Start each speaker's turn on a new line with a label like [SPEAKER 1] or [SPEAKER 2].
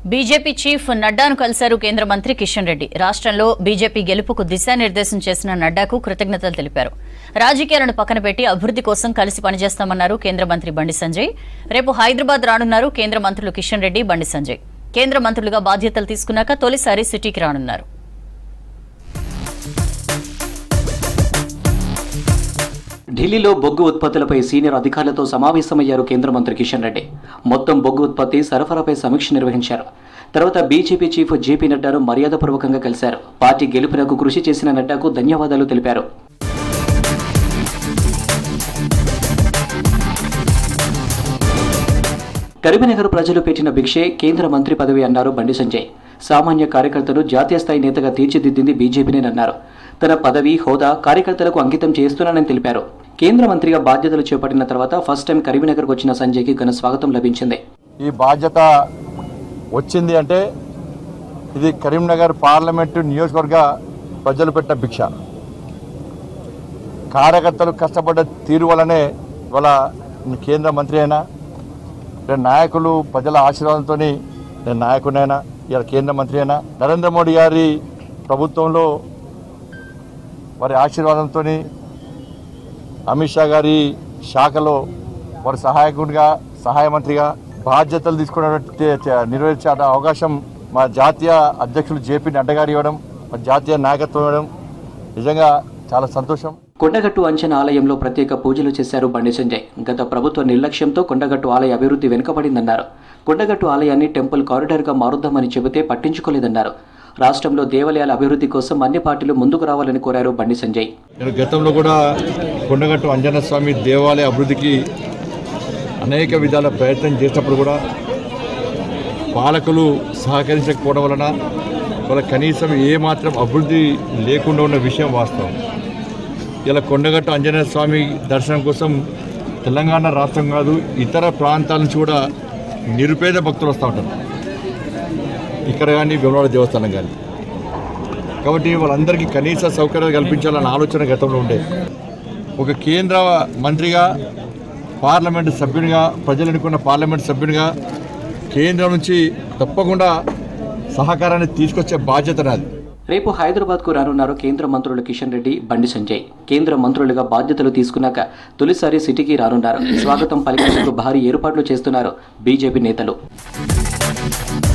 [SPEAKER 1] BJP chief నడ్డాను కలిశారు కేంద్ర మంత్రి కిషన్ రెడ్డి రాష్ట్రంలో బీజేపీ గెలుపుకు దిశానిర్దేశం చేసిన నడ్డాకు కృతజ్ఞతలు తెలిపారు రాజకీయాలను పక్కన పెట్టి అభివృద్ధి కోసం కలిసి పనిచేస్తామన్నారు కేంద్ర మంత్రి బండి సంజయ్ రేపు హైదరాబాద్ రానున్నారు కేంద్ర మంత్రులు కిషన్ రెడ్డి బండి సంజయ్ కేంద్ర మంత్రులుగా బాధ్యతలు తీసుకున్నాక తొలిసారి సిటీకి రానున్నారు
[SPEAKER 2] ఢిల్లీలో బొగ్గు ఉత్పత్తులపై సీనియర్ అధికారులతో సమావేశమయ్యారు కేంద్ర మంత్రి కిషన్ రెడ్డి మొత్తం బొగ్గు ఉత్పత్తి సరఫరాపై సమీక్ష నిర్వహించారు తర్వాత బీజేపీ చీఫ్ జేపీ నడ్డాను మర్యాదపూర్వకంగా కలిశారు పార్టీ గెలుపునకు కృషి చేసిన నడ్డాకు ధన్యవాదాలు తెలిపారు కరీంనగర్ ప్రజలు పెట్టిన భిక్షే కేంద్ర మంత్రి పదవి అన్నారు బండి సంజయ్ సామాన్య కార్యకర్తను జాతీయ స్థాయి నేతగా తీర్చిదిద్దింది బీజేపీనేనన్నారు తన పదవి హోదా కార్యకర్తలకు అంకితం చేస్తున్నానని తెలిపారు కేంద్ర మంత్రిగా బాధ్యతలు చేపట్టిన తర్వాత ఫస్ట్ టైం కరీంనగర్కు వచ్చిన సంజయ్కి ఘన స్వాగతం లభించింది
[SPEAKER 3] ఈ బాధ్యత వచ్చింది అంటే ఇది కరీంనగర్ పార్లమెంటు నియోజకవర్గ ప్రజలు పెట్టిన భిక్ష కార్యకర్తలు కష్టపడ్డ తీరు వల్లనే ఇవాళ నేను కేంద్ర మంత్రి అయినా నేను నాయకులు ప్రజల ఆశీర్వాదంతో నేను నాయకుడైనా ఇవాళ కేంద్ర మంత్రి అయినా నరేంద్ర మోడీ గారి ప్రభుత్వంలో వారి ఆశీర్వాదంతో అమిత్ షా గారి శాఖలో వారి సహాయకుడిగా సహాయ మంత్రిగా బాధ్యతలు తీసుకున్నటువంటి నిర్వహించే అవకాశం మా జాతీయ అధ్యక్షులు జేపీ నడ్డా గారు ఇవ్వడం మా జాతీయ నాయకత్వం ఇవ్వడం నిజంగా చాలా సంతోషం
[SPEAKER 2] కొండగట్టు అంచనా ఆలయంలో ప్రత్యేక పూజలు చేశారు బండి సంజయ్ గత ప్రభుత్వ నిర్లక్ష్యంతో కొండగట్టు ఆలయ అభివృద్ధి వెనుకబడిందన్నారు కొండగట్టు ఆలయాన్ని టెంపుల్ కారిడార్గా మారుద్దామని చెబితే పట్టించుకోలేదన్నారు రాష్ట్రంలో దేవాలయాల అభివృద్ధి కోసం అన్ని పార్టీలు ముందుకు రావాలని కోరారు బండి సంజయ్
[SPEAKER 3] నేను గతంలో కూడా కొండగట్టు అంజన స్వామి దేవాలయ అభివృద్ధికి అనేక విధాల ప్రయత్నం చేసినప్పుడు కూడా పాలకులు సహకరించకపోవడం వలన వాళ్ళ కనీసం ఏ మాత్రం అభివృద్ధి లేకుండా ఉన్న విషయం వాస్తవం ఇలా కొండగట్టు ఆంజనేయ స్వామి దర్శనం కోసం తెలంగాణ రాష్ట్రం కాదు ఇతర ప్రాంతాల నుంచి కూడా నిరుపేద భక్తులు వస్తూ ఉంటారు ఇక్కడ కానీ వేములవాడ దేవస్థానం కానీ కాబట్టి వాళ్ళందరికీ కనీస సౌకర్యాలు కల్పించాలన్న ఆలోచన గతంలో ఉండే ఒక కేంద్ర మంత్రిగా పార్లమెంటు సభ్యునిగా ప్రజలు ఎన్నుకున్న పార్లమెంటు సభ్యునిగా కేంద్రం నుంచి తప్పకుండా సహకారాన్ని తీసుకొచ్చే బాధ్యత నాది
[SPEAKER 2] రేపు హైదరాబాద్కు రానున్నారు కేంద్ర మంత్రులు కిషన్ రెడ్డి బండి సంజయ్ కేంద్ర మంత్రులుగా బాధ్యతలు తీసుకున్నాక తొలిసారి సిటీకి రానున్నారు స్వాగతం పలికేందుకు భారీ ఏర్పాట్లు చేస్తున్నారు బీజేపీ నేతలు